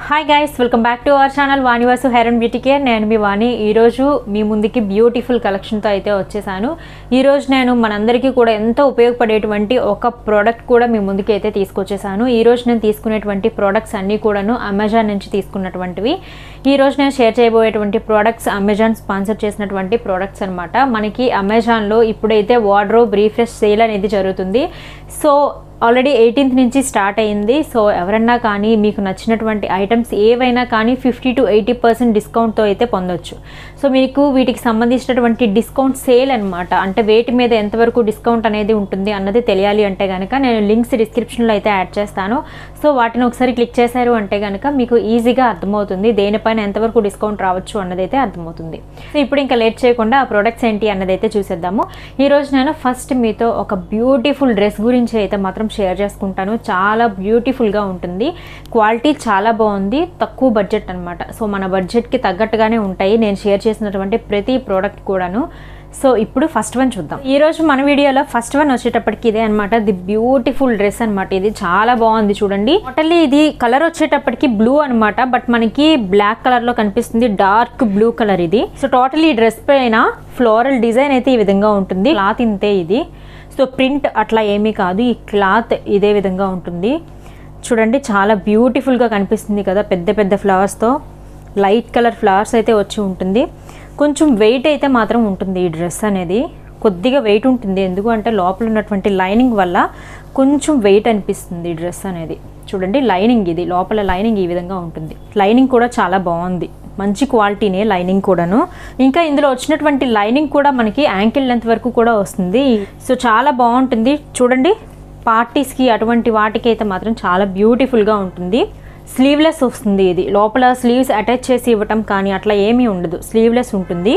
hi guys welcome back to our channel Vanivasu hair and beauty care నేను మీ వాణి ఈరోజు మీ ముందుకి బ్యూటిఫుల్ కలెక్షన్తో అయితే వచ్చేసాను ఈరోజు నేను మనందరికీ కూడా ఎంతో ఉపయోగపడేటువంటి ఒక ప్రోడక్ట్ కూడా మీ ముందుకి అయితే తీసుకొచ్చేసాను ఈరోజు నేను తీసుకునేటువంటి ప్రోడక్ట్స్ అన్నీ కూడాను అమెజాన్ నుంచి తీసుకున్నటువంటివి ఈరోజు నేను షేర్ చేయబోయేటువంటి ప్రోడక్ట్స్ అమెజాన్ స్పాన్సర్ చేసినటువంటి ప్రోడక్ట్స్ అనమాట మనకి అమెజాన్లో ఇప్పుడైతే వార్డ్రోబ్ రీఫ్రెష్ సేల్ అనేది జరుగుతుంది సో ఆల్రెడీ ఎయిటీన్త్ నుంచి స్టార్ట్ అయింది సో ఎవరన్నా కానీ మీకు నచ్చినటువంటి ఐటమ్స్ ఏవైనా కానీ ఫిఫ్టీ టు ఎయిటీ పర్సెంట్ డిస్కౌంట్తో అయితే పొందొచ్చు సో మీకు వీటికి సంబంధించినటువంటి డిస్కౌంట్ సేల్ అనమాట అంటే వేటి మీద ఎంతవరకు డిస్కౌంట్ అనేది ఉంటుంది అన్నది తెలియాలి అంటే కనుక నేను లింక్స్ డిస్క్రిప్షన్లో అయితే యాడ్ చేస్తాను సో వాటిని ఒకసారి క్లిక్ చేశారు అంటే కనుక మీకు ఈజీగా అర్థమవుతుంది దేనిపైన ఎంతవరకు డిస్కౌంట్ రావచ్చు అన్నది అయితే అర్థమవుతుంది సో ఇప్పుడు ఇంకా లేట్ చేయకుండా ఆ ప్రొడక్ట్స్ ఏంటి అన్నది అయితే చూసేద్దాము ఈరోజు నేను ఫస్ట్ మీతో ఒక బ్యూటిఫుల్ డ్రెస్ గురించి అయితే మాత్రం షేర్ చేసుకుంటాను చాలా బ్యూటిఫుల్గా ఉంటుంది క్వాలిటీ చాలా బాగుంది తక్కువ బడ్జెట్ అనమాట సో మన బడ్జెట్కి తగ్గట్టుగానే ఉంటాయి నేను షేర్ చేసినటువంటి ప్రతి ప్రోడక్ట్ కూడాను సో ఇప్పుడు ఫస్ట్ వన్ చూద్దాం ఈ రోజు మన వీడియోలో ఫస్ట్ వన్ వచ్చేటప్పటికి ఇదే అనమాట ది బ్యూటిఫుల్ డ్రెస్ అనమాట ఇది చాలా బాగుంది చూడండి టోటల్లీ ఇది కలర్ వచ్చేటప్పటికి బ్లూ అనమాట బట్ మనకి బ్లాక్ కలర్ లో కనిపిస్తుంది డార్క్ బ్లూ కలర్ ఇది సో టోటల్ ఈ డ్రెస్ పైన ఫ్లోరల్ డిజైన్ అయితే ఈ విధంగా ఉంటుంది క్లాత్ ఇంతే ఇది సో ప్రింట్ అట్లా ఏమీ కాదు ఈ క్లాత్ ఇదే విధంగా ఉంటుంది చూడండి చాలా బ్యూటిఫుల్గా కనిపిస్తుంది కదా పెద్ద పెద్ద ఫ్లవర్స్తో లైట్ కలర్ ఫ్లవర్స్ అయితే వచ్చి ఉంటుంది కొంచెం వెయిట్ అయితే మాత్రం ఉంటుంది ఈ డ్రెస్ అనేది కొద్దిగా వెయిట్ ఉంటుంది ఎందుకు అంటే లోపల ఉన్నటువంటి లైనింగ్ వల్ల కొంచెం వెయిట్ అనిపిస్తుంది ఈ డ్రెస్ అనేది చూడండి లైనింగ్ ఇది లోపల లైనింగ్ ఈ విధంగా ఉంటుంది లైనింగ్ కూడా చాలా బాగుంది మంచి క్వాలిటీనే లైనింగ్ కూడాను ఇంకా ఇందులో వచ్చినటువంటి లైనింగ్ కూడా మనకి యాంకిల్ లెంత్ వరకు కూడా వస్తుంది సో చాలా బాగుంటుంది చూడండి పార్టీస్కి అటువంటి వాటికి అయితే మాత్రం చాలా బ్యూటిఫుల్గా ఉంటుంది స్లీవ్లెస్ వస్తుంది ఇది లోపల స్లీవ్స్ అటాచ్ చేసి ఇవ్వటం కానీ అట్లా ఏమీ ఉండదు స్లీవ్లెస్ ఉంటుంది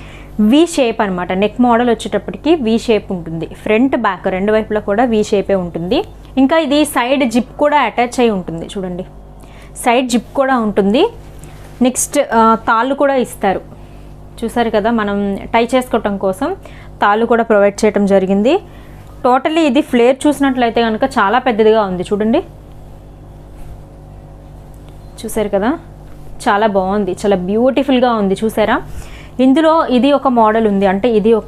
వి షేప్ అనమాట నెక్ మోడల్ వచ్చేటప్పటికి వి షేప్ ఉంటుంది ఫ్రంట్ బ్యాక్ రెండు వైపులా కూడా వి షేపే ఉంటుంది ఇంకా ఇది సైడ్ జిప్ కూడా అటాచ్ అయి ఉంటుంది చూడండి సైడ్ జిప్ కూడా ఉంటుంది నెక్స్ట్ తాళ్ళు కూడా ఇస్తారు చూసారు కదా మనం టై చేసుకోవటం కోసం తాళ్ళు కూడా ప్రొవైడ్ చేయడం జరిగింది టోటలీ ఇది ఫ్లేర్ చూసినట్లయితే కనుక చాలా పెద్దదిగా ఉంది చూడండి చూసారు కదా చాలా బాగుంది చాలా బ్యూటిఫుల్గా ఉంది చూసారా ఇందులో ఇది ఒక మోడల్ ఉంది అంటే ఇది ఒక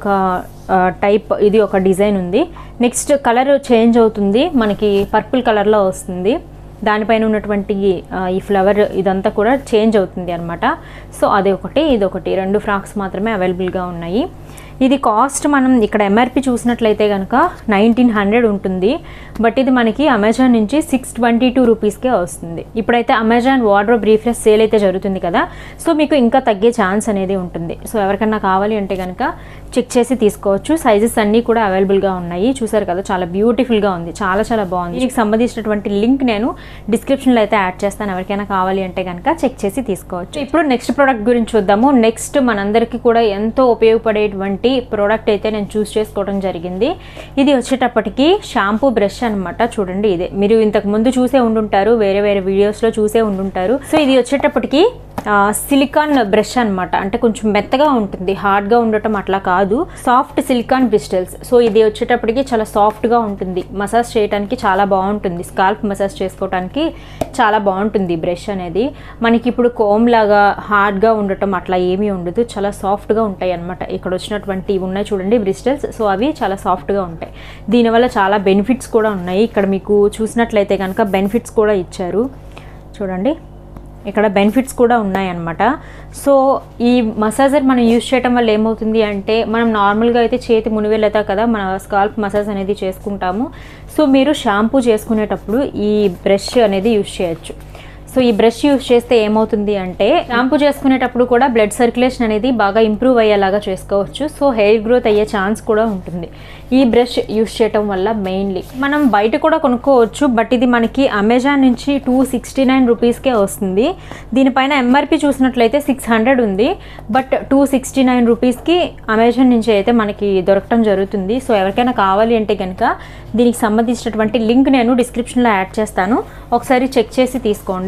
టైప్ ఇది ఒక డిజైన్ ఉంది నెక్స్ట్ కలర్ చేంజ్ అవుతుంది మనకి పర్పుల్ కలర్లో వస్తుంది దానిపైన ఉన్నటువంటి ఈ ఫ్లవర్ ఇదంతా కూడా చేంజ్ అవుతుంది అనమాట సో అది ఒకటి ఇది ఒకటి రెండు ఫ్రాక్స్ మాత్రమే అవైలబుల్గా ఉన్నాయి ఇది కాస్ట్ మనం ఇక్కడ ఎంఆర్పి చూసినట్లయితే కనుక నైన్టీన్ హండ్రెడ్ ఉంటుంది బట్ ఇది మనకి అమెజాన్ నుంచి సిక్స్ ట్వంటీ టూ రూపీస్కే వస్తుంది ఇప్పుడైతే అమెజాన్ వార్డ్రోబ్ రీఫ్రెష్ సేల్ అయితే జరుగుతుంది కదా సో మీకు ఇంకా తగ్గే ఛాన్స్ అనేది ఉంటుంది సో ఎవరికన్నా కావాలి అంటే కనుక చెక్ చేసి తీసుకోవచ్చు సైజెస్ అన్నీ కూడా అవైలబుల్గా ఉన్నాయి చూసారు కదా చాలా బ్యూటిఫుల్గా ఉంది చాలా చాలా బాగుంది దీనికి సంబంధించినటువంటి లింక్ నేను డిస్క్రిప్షన్లో అయితే యాడ్ చేస్తాను ఎవరికైనా కావాలి అంటే కనుక చెక్ చేసి తీసుకోవచ్చు ఇప్పుడు నెక్స్ట్ ప్రోడక్ట్ గురించి చూద్దాము నెక్స్ట్ మనందరికీ కూడా ఎంతో ఉపయోగపడేటువంటి ప్రోడక్ట్ అయితే నేను చూస్ చేసుకోవడం జరిగింది ఇది వచ్చేటప్పటికి షాంపూ బ్రష్ అనమాట చూడండి ఇదే మీరు ఇంతకు ముందు చూసే ఉండుంటారు వేరే వేరే వీడియోస్లో చూసే ఉండుంటారు సో ఇది వచ్చేటప్పటికి సిలికాన్ బ్రష్ అనమాట అంటే కొంచెం మెత్తగా ఉంటుంది హార్డ్గా ఉండటం అట్లా కాదు సాఫ్ట్ సిలికాన్ బ్రిస్టల్స్ సో ఇది వచ్చేటప్పటికి చాలా సాఫ్ట్గా ఉంటుంది మసాజ్ చేయడానికి చాలా బాగుంటుంది స్కాల్ప్ మసాజ్ చేసుకోవడానికి చాలా బాగుంటుంది బ్రష్ అనేది మనకి ఇప్పుడు కోమ్ లాగా హార్డ్గా ఉండటం అట్లా ఏమీ ఉండదు చాలా సాఫ్ట్గా ఉంటాయి అనమాట ఇక్కడ వచ్చినటువంటి ఉన్నాయి చూడండి బ్రిస్టల్స్ సో అవి చాలా సాఫ్ట్గా ఉంటాయి దీనివల్ల చాలా బెనిఫిట్స్ కూడా ఉన్నాయి ఇక్కడ మీకు చూసినట్లయితే కనుక బెనిఫిట్స్ కూడా ఇచ్చారు చూడండి ఇక్కడ బెనిఫిట్స్ కూడా ఉన్నాయన్నమాట సో ఈ మసాజర్ మనం యూజ్ చేయడం వల్ల ఏమవుతుంది అంటే మనం నార్మల్గా అయితే చేతి మునివేలతా కదా మన స్కాల్ప్ మసాజ్ అనేది చేసుకుంటాము సో మీరు షాంపూ చేసుకునేటప్పుడు ఈ బ్రష్ అనేది యూజ్ చేయొచ్చు సో ఈ బ్రష్ యూజ్ చేస్తే ఏమవుతుంది అంటే షాంపూ చేసుకునేటప్పుడు కూడా బ్లడ్ సర్క్యులేషన్ అనేది బాగా ఇంప్రూవ్ అయ్యేలాగా చేసుకోవచ్చు సో హెయిర్ గ్రోత్ అయ్యే ఛాన్స్ కూడా ఉంటుంది ఈ బ్రష్ యూస్ చేయటం వల్ల మెయిన్లీ మనం బయట కూడా కొనుక్కోవచ్చు బట్ ఇది మనకి అమెజాన్ నుంచి టూ సిక్స్టీ నైన్ రూపీస్కే వస్తుంది దీనిపైన ఎంఆర్పి చూసినట్లయితే సిక్స్ హండ్రెడ్ ఉంది బట్ టూ సిక్స్టీ నైన్ రూపీస్కి అమెజాన్ నుంచి అయితే మనకి దొరకటం జరుగుతుంది సో ఎవరికైనా కావాలి అంటే కనుక దీనికి సంబంధించినటువంటి లింక్ నేను డిస్క్రిప్షన్లో యాడ్ చేస్తాను ఒకసారి చెక్ చేసి తీసుకోండి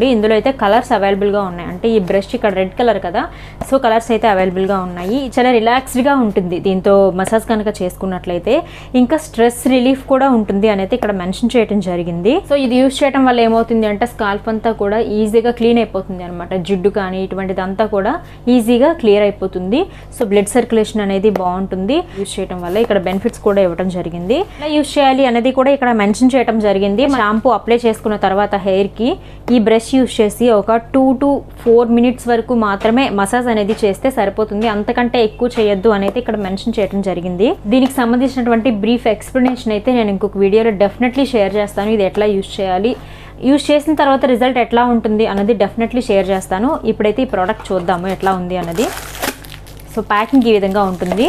ఇందులో అయితే కలర్స్ అవైలబుల్గా ఉన్నాయి అంటే ఈ బ్రష్ ఇక్కడ రెడ్ కలర్ కదా సో కలర్స్ అయితే అవైలబుల్గా ఉన్నాయి చాలా రిలాక్స్డ్గా ఉంటుంది దీంతో మసాజ్ కనుక చేసుకున్నట్లయితే ఇంకా స్ట్రెస్ రిలీఫ్ కూడా ఉంటుంది అనేది ఇక్కడ మెన్షన్ చేయడం జరిగింది సో ఇది యూస్ చేయడం వల్ల ఏమవుతుంది అంటే స్కాల్ప్ అంతా కూడా ఈజీగా క్లీన్ అయిపోతుంది అనమాట జిడ్డు కానీ ఇటువంటిది అంతా కూడా ఈజీగా క్లియర్ అయిపోతుంది సో బ్లడ్ సర్క్యులేషన్ అనేది బాగుంటుంది యూస్ చేయడం వల్ల ఇక్కడ బెనిఫిట్స్ కూడా ఇవ్వడం జరిగింది ఎలా యూస్ చేయాలి అనేది కూడా ఇక్కడ మెన్షన్ చేయడం జరిగింది షాంపూ అప్లై చేసుకున్న తర్వాత హెయిర్ కి ఈ బ్రష్ యూస్ చేసి ఒక టూ టు ఫోర్ మినిట్స్ వరకు మాత్రమే మసాజ్ అనేది చేస్తే సరిపోతుంది అంతకంటే ఎక్కువ చేయొద్దు అనేది ఇక్కడ మెన్షన్ చేయడం జరిగింది దీనికి సంబంధించినటువంటి బ్రీఫ్ ఎక్స్ప్లెనేషన్ అయితే నేను ఇంకొక వీడియోలో డెఫినెట్లీ షేర్ చేస్తాను ఇది ఎట్లా యూస్ చేయాలి యూస్ చేసిన తర్వాత రిజల్ట్ ఎట్లా ఉంటుంది అన్నది డెఫినెట్లీ షేర్ చేస్తాను ఇప్పుడైతే ఈ ప్రోడక్ట్ చూద్దాము ఎట్లా ఉంది అన్నది సో ప్యాకింగ్ ఈ విధంగా ఉంటుంది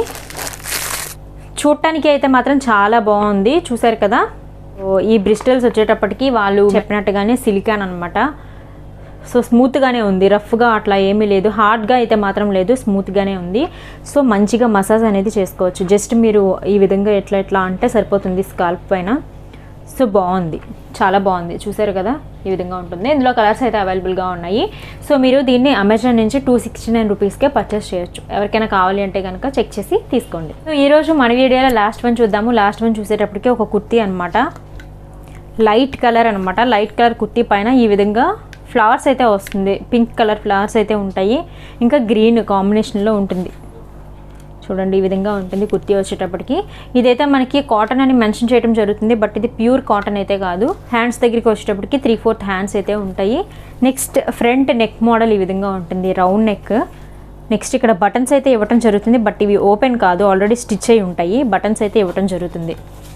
చూడటానికి అయితే మాత్రం చాలా బాగుంది చూసారు కదా ఓ, ఈ బ్రిస్టల్స్ వచ్చేటప్పటికి వాళ్ళు చెప్పినట్టుగానే సిలికాన్ అనమాట సో స్మూత్గానే ఉంది రఫ్గా అట్లా ఏమీ లేదు హార్డ్గా అయితే మాత్రం లేదు స్మూత్గానే ఉంది సో మంచిగా మసాజ్ అనేది చేసుకోవచ్చు జస్ట్ మీరు ఈ విధంగా ఎట్లా ఎట్లా అంటే సరిపోతుంది స్కాల్ప్ పైన సో బాగుంది చాలా బాగుంది చూసారు కదా ఈ విధంగా ఉంటుంది ఇందులో కలర్స్ అయితే అవైలబుల్గా ఉన్నాయి సో మీరు దీన్ని అమెజాన్ నుంచి టూ సిక్స్టీ నైన్ రూపీస్కే పర్చేస్ చేయొచ్చు ఎవరికైనా కావాలి అంటే కనుక చెక్ చేసి తీసుకోండి సో ఈరోజు మన వీడియోలో లాస్ట్ వన్ చూద్దాము లాస్ట్ వన్ చూసేటప్పటికి ఒక కుర్తీ అనమాట లైట్ కలర్ అనమాట లైట్ కలర్ కుర్తీ పైన ఈ విధంగా ఫ్లవర్స్ అయితే వస్తుంది పింక్ కలర్ ఫ్లవర్స్ అయితే ఉంటాయి ఇంకా గ్రీన్ కాంబినేషన్లో ఉంటుంది చూడండి ఈ విధంగా ఉంటుంది కుర్తీ వచ్చేటప్పటికి ఇదైతే మనకి కాటన్ అని మెన్షన్ చేయడం జరుగుతుంది బట్ ఇది ప్యూర్ కాటన్ అయితే కాదు హ్యాండ్స్ దగ్గరికి వచ్చేటప్పటికి త్రీ ఫోర్త్ హ్యాండ్స్ అయితే ఉంటాయి నెక్స్ట్ ఫ్రంట్ నెక్ మోడల్ ఈ విధంగా ఉంటుంది రౌండ్ నెక్ నెక్స్ట్ ఇక్కడ బటన్స్ అయితే ఇవ్వటం జరుగుతుంది బట్ ఇవి ఓపెన్ కాదు ఆల్రెడీ స్టిచ్ అయి ఉంటాయి బటన్స్ అయితే ఇవ్వటం జరుగుతుంది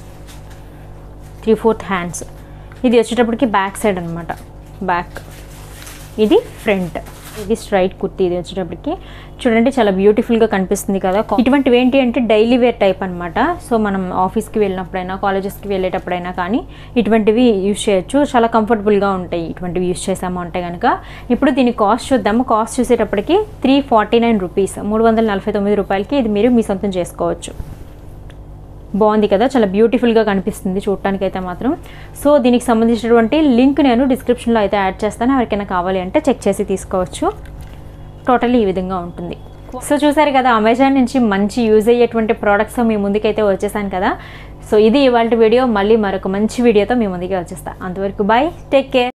త్రీ ఫోర్త్ హ్యాండ్స్ ఇది వచ్చేటప్పటికి బ్యాక్ సైడ్ అనమాట బ్యాక్ ఇది ఫ్రంట్ ఇది స్ట్రైట్ కుర్తీ ఇది వచ్చేటప్పటికి చూడండి చాలా బ్యూటిఫుల్గా కనిపిస్తుంది కదా ఇటువంటివి ఏంటి అంటే డైలీ వేర్ టైప్ అనమాట సో మనం ఆఫీస్కి వెళ్ళినప్పుడైనా కాలేజెస్కి వెళ్ళేటప్పుడైనా కానీ ఇటువంటివి యూస్ చేయొచ్చు చాలా కంఫర్టబుల్గా ఉంటాయి ఇటువంటివి యూస్ చేసాము అంటే కనుక ఇప్పుడు దీని కాస్ట్ చూద్దాము కాస్ట్ చూసేటప్పటికి త్రీ ఫార్టీ నైన్ రూపీస్ మూడు వందల నలభై తొమ్మిది రూపాయలకి ఇది మీరు మీ సొంతం చేసుకోవచ్చు బాగుంది కదా చాలా బ్యూటిఫుల్గా కనిపిస్తుంది చూడటానికి అయితే మాత్రం సో దీనికి సంబంధించినటువంటి లింక్ నేను డిస్క్రిప్షన్లో అయితే యాడ్ చేస్తాను ఎవరికైనా కావాలి అంటే చెక్ చేసి తీసుకోవచ్చు టోటల్లీ ఈ విధంగా ఉంటుంది సో చూసారు కదా అమెజాన్ నుంచి మంచి యూజ్ అయ్యేటువంటి ప్రోడక్ట్స్ మీ ముందుకైతే వచ్చేసాను కదా సో ఇది ఇవాళ వీడియో మళ్ళీ మరొక మంచి వీడియోతో మీ ముందుకే వచ్చేస్తా అంతవరకు బాయ్ టేక్ కేర్